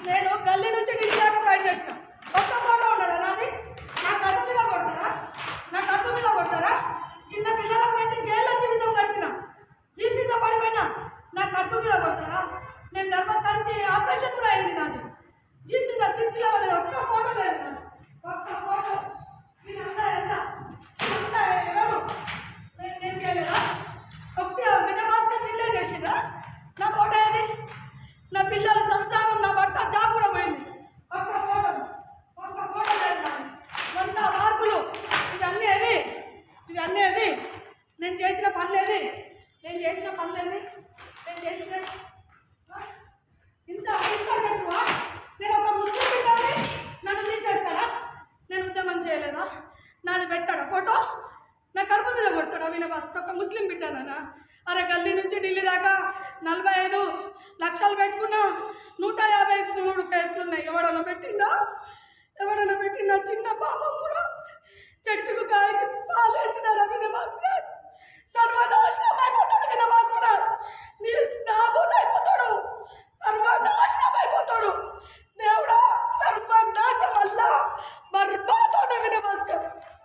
నేను గల్లీ నుంచి ఢిల్లీ దాకా ఫైట్ చేసిన ఒక్క ఫోటో ఉండదా నాది నా కడుపు మీద కొడతారా నా కడుపు మీద కొడతారా చిన్న పిల్లలకు పెట్టి జైల్లో జీవితం గడిపిన జీప్ మీద పడిపోయినా నా కడుపు మీద కొడతారా నేను గర్భసంచి ఆపరేషన్ కూడా అయింది నాది జీప్ మీద సిక్స్ లెవెల్ మీద ఒక్క ఫోటో లేదు నాది. ఒక్క ఫోటో మీరంతా ఎంత అంతా ఎవరు నేను నేను చేయలేదా ఒక్క వినమాస్టర్ వీళ్ళే చేసిందా నా ఫోటో ఏది నా పిల్లల సంసారం నా భర్త జాబ్ కూడా పోయింది ఒక్క ఫోటో ఒక్క ఫోటో లేదు నాది. వంద మార్పులు ఇవన్నీ ఏవి ఇవన్నీ ఏవి నేను చేసిన పనులు ఏవి నేను చేసిన పనులు ఏవి నేను చేసిన ఆ? ఇంత ఇంత శత్రువా నేను ఒక ముస్లిం బిడ్డని నన్ను తీసేస్తాడా నేను ఉద్యమం చేయలేదా నాది పెట్టాడా ఫోటో నా కడుపు మీద కొడతాడా వినబాస్ ఒక ముస్లిం బిడ్డనా అరే గల్లీ నుంచి ఢిల్లీ దాకా నలభై ఐదు లక్షలు పెట్టుకున్నా నూట యాభై మూడు కేసులు ఉన్నాయి ఎవడన్నా పెట్టిండా ఎవడన్నా పెట్టిండా చిన్న పాప కూడా చెట్టుకు కాయకి పాలేసినారా వినభాస్కర్ సర్వనాశనం అయిపోతాడు వినభాస్కర్ నీ నాబూత్ అయిపోతాడు సర్వనాశనం అయిపోతాడు దేవుడా సర్వనాశం వల్ల బర్బాదోడ వినభాస్కర్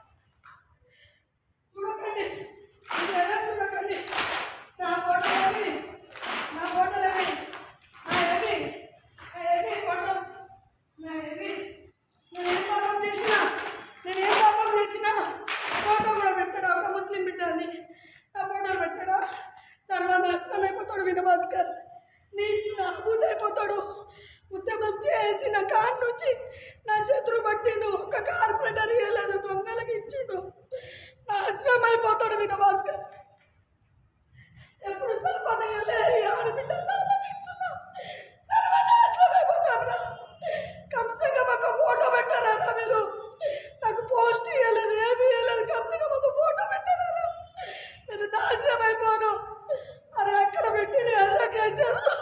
చూడకండి ఇది ఎలా చూడకండి నా ఫోటోలు ఏవి నా ఫోటోలు ఏవి నా ఏవి నా ఏవి ఫోటో నా ఏవి నేను ఏం పాపం చేసినా నేను ఏం పాపం చేసినా ఫోటో కూడా పెట్టాడు ఒక ముస్లిం బిడ్డ అని నా ఫోటోలు పెట్టాడా సర్వనాశనం అయిపోతాడు వినభాస్కర్ నీ నాబూత్ అయిపోతాడు ఉద్యమం చేసిన కార్ నుంచి నా శత్రు పట్టిండు ఒక కార్పొరేటర్ ఇవ్వలేదు దొంగలకి ఇచ్చిండు నాశనం అయిపోతాడు వినభాస్కర్ ఎప్పుడు సర్వనయ్యలే ఈ ఆడబిడ్డ సర్వనిస్తున్నా సర్వనాశనం అయిపోతారా కంసగా ఒక ఫోటో పెట్టారా మీరు నాకు పోస్ట్ ఇవ్వలేదు ఏమీ ఇవ్వలేదు కంసగా ఒక ఫోటో పెట్టారా మీరు నాశనం అయిపోను అరే అక్కడ పెట్టిన ఎర్ర కేసారు